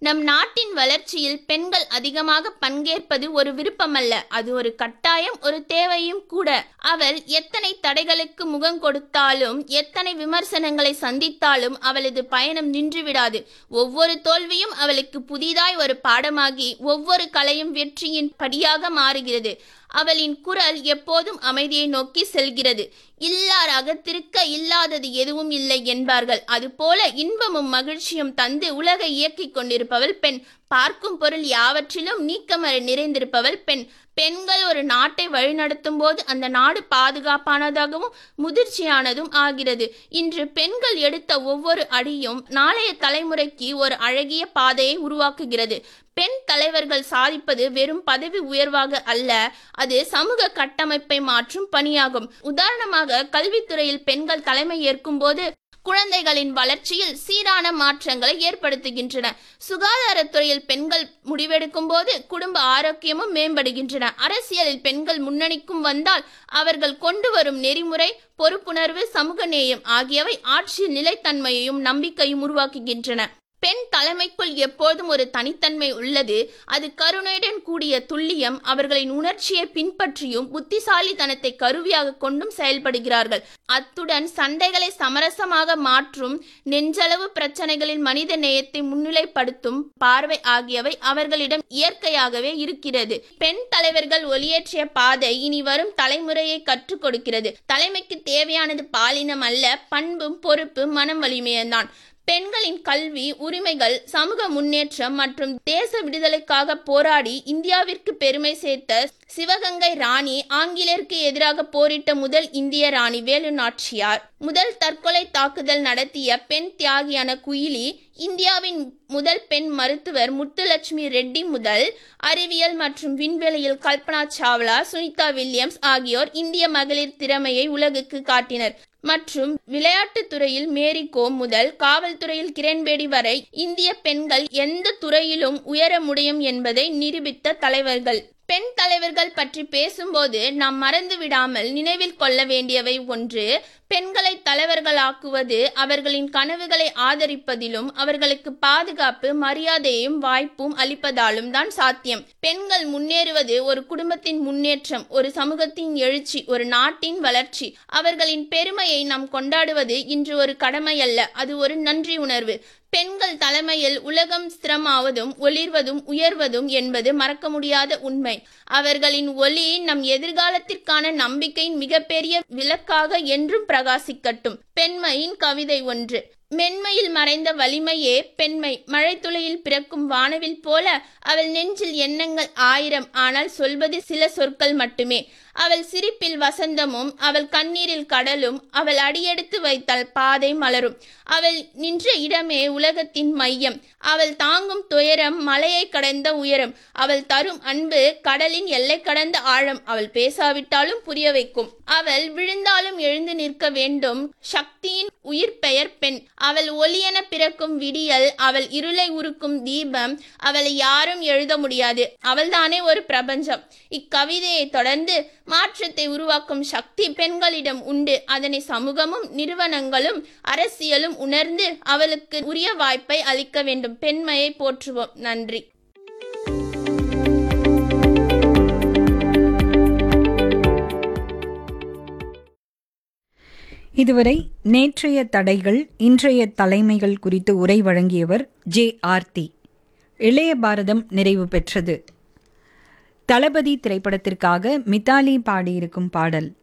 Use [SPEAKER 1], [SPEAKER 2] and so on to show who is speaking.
[SPEAKER 1] நம் நாட்டின் வளர்ச்சியில் பெண்கள் அதிகமாக பங்கேற்பது ஒரு விருப்பமல்ல அது ஒரு கட்டாயம் ஒரு தேவையும் கூட அவள் எத்தனை தடைகளுக்கு முகம் கொடுத்தாலும் எத்தனை விமர்சனங்களை சந்தித்தாலும் அவளது பயணம் நின்றுவிடாது ஒவ்வொரு தோல்வியும் அவளுக்கு புதிதாய் ஒரு பாடமாகி ஒவ்வொரு கலையும் வெற்றியின் படியாக மாறுகிறது அவளின் குரல் எப்போதும் அமைதியை நோக்கி செல்கிறது இல்லார் அகத்திருக்க இல்லாதது எதுவும் இல்லை என்பார்கள் அதுபோல இன்பமும் மகிழ்ச்சியும் தந்து உலகை இயக்கிக் கொண்டிருப்பவள் பெண் பார்க்கும் பொருள் யாவற்றிலும் நீக்கமற நிறைந்திருப்பவள் பெண் பெண்கள் ஒரு நாட்டை வழிநடத்தும் போது அந்த நாடு பாதுகாப்பானதாகவும் முதிர்ச்சியானதும் ஆகிறது இன்று பெண்கள் எடுத்த ஒவ்வொரு அடியும் நாளைய தலைமுறைக்கு ஒரு அழகிய பாதையை உருவாக்குகிறது பெண் தலைவர்கள் சாதிப்பது வெறும் பதவி உயர்வாக அல்ல அது சமூக கட்டமைப்பை மாற்றும் பணியாகும் உதாரணமாக கல்வித்துறையில் பெண்கள் தலைமை ஏற்கும் போது குழந்தைகளின் வளர்ச்சியில் சீரான மாற்றங்களை ஏற்படுத்துகின்றன சுகாதாரத்துறையில் பெண்கள் முடிவெடுக்கும் போது குடும்ப ஆரோக்கியமும் மேம்படுகின்றன அரசியலில் பெண்கள் முன்னணிக்கும் வந்தால் அவர்கள் கொண்டு வரும் நெறிமுறை பொறுப்புணர்வு சமூக நேயம் ஆகியவை ஆட்சியில் நிலைத்தன்மையையும் நம்பிக்கையும் உருவாக்குகின்றன பெண் தலைமைக்குள் எப்போதும் ஒரு தனித்தன்மை உள்ளது அது கருணையுடன் கூடிய துல்லியம் அவர்களின் உணர்ச்சியை பின்பற்றியும் புத்திசாலித்தனத்தை கருவியாக கொண்டும் செயல்படுகிறார்கள் அத்துடன் சண்டைகளை சமரசமாக மாற்றும் நெஞ்சளவு பிரச்சனைகளில் மனித நேயத்தை முன்னிலைப்படுத்தும் பார்வை ஆகியவை அவர்களிடம் இயற்கையாகவே இருக்கிறது பெண் தலைவர்கள் ஒளியேற்றிய பாதை இனி வரும் தலைமுறையை கற்றுக் கொடுக்கிறது தலைமைக்கு தேவையானது பாலினம் அல்ல பண்பும் பொறுப்பு மனம் வலிமையந்தான் பெண்களின் கல்வி உரிமைகள் சமூக முன்னேற்றம் மற்றும் தேச விடுதலைக்காக போராடி இந்தியாவிற்கு பெருமை சேர்த்த சிவகங்கை ராணி ஆங்கிலேயருக்கு எதிராக போரிட்ட முதல் இந்திய ராணி வேலு நாச்சியார் முதல் தற்கொலை தாக்குதல் நடத்திய பெண் தியாகியான குயிலி இந்தியாவின் முதல் பெண் மருத்துவர் முத்துலட்சுமி ரெட்டி முதல் அறிவியல் மற்றும் விண்வெளியில் கல்பனா சாவ்லா சுனிதா வில்லியம்ஸ் ஆகியோர் இந்திய மகளிர் திறமையை உலகுக்கு காட்டினர் மற்றும் விளையாட்டுத் துறையில் மேரி கோம் முதல் காவல்துறையில் கிரண்பேடி வரை இந்திய பெண்கள் எந்த துறையிலும் உயர முடியும் என்பதை நிரூபித்த தலைவர்கள் பெண் தலைவர்கள் பற்றி பேசும்போது நாம் மறந்து விடாமல் நினைவில் கொள்ள வேண்டியவை ஒன்று பெண்களை தலைவர்களாக்குவது அவர்களின் கனவுகளை ஆதரிப்பதிலும் அவர்களுக்கு பாதுகாப்பு மரியாதையும் வாய்ப்பும் அளிப்பதாலும் தான் சாத்தியம் பெண்கள் முன்னேறுவது ஒரு குடும்பத்தின் முன்னேற்றம் ஒரு சமூகத்தின் எழுச்சி ஒரு நாட்டின் வளர்ச்சி அவர்களின் பெருமையை நாம் கொண்டாடுவது இன்று ஒரு கடமை அல்ல அது ஒரு நன்றி உணர்வு பெண்கள் தலைமையில் உலகம் ஸ்திரமாவதும் ஒளிர்வதும் உயர்வதும் என்பது மறக்க முடியாத உண்மை அவர்களின் ஒளி நம் எதிர்காலத்திற்கான நம்பிக்கையின் மிகப்பெரிய விளக்காக என்றும் பிரகாசிக்கட்டும் பெண்மையின் கவிதை ஒன்று மென்மையில் மறைந்த வலிமையே பெண்மை மழைத்துளையில் பிறக்கும் வானவில் போல அவள் நெஞ்சில் எண்ணங்கள் ஆயிரம் ஆனால் சொல்வது சில சொற்கள் மட்டுமே அவள் சிரிப்பில் வசந்தமும் அவள் கண்ணீரில் கடலும் அவள் அடியெடுத்து வைத்தால் பாதை மலரும் அவள் நின்ற இடமே உலகத்தின் மையம் அவள் தாங்கும் துயரம் மலையை கடந்த உயரம் அவள் தரும் அன்பு கடலின் எல்லை கடந்த ஆழம் அவள் பேசாவிட்டாலும் புரிய வைக்கும் அவள் விழுந்தாலும் எழுந்து நிற்க வேண்டும் சக்தியின் உயிர் பெயர் பெண் அவள் ஒளியென பிறக்கும் விடியல் அவள் இருளை உருக்கும் தீபம் அவளை யாரும் எழுத முடியாது அவள்தானே ஒரு பிரபஞ்சம் இக்கவிதையை தொடர்ந்து மாற்றத்தை உருவாக்கும் சக்தி பெண்களிடம் உண்டு அதனை சமூகமும் நிறுவனங்களும் அரசியலும் உணர்ந்து அவளுக்கு உரிய வாய்ப்பை அளிக்க வேண்டும் பெண்மையை போற்றுவோம் நன்றி
[SPEAKER 2] இதுவரை நேற்றைய தடைகள் இன்றைய தலைமைகள் குறித்து உரை வழங்கியவர் ஜே ஆர்த்தி இளைய பாரதம் நிறைவு பெற்றது தளபதி திரைப்படத்திற்காக மித்தாலி பாடியிருக்கும் பாடல்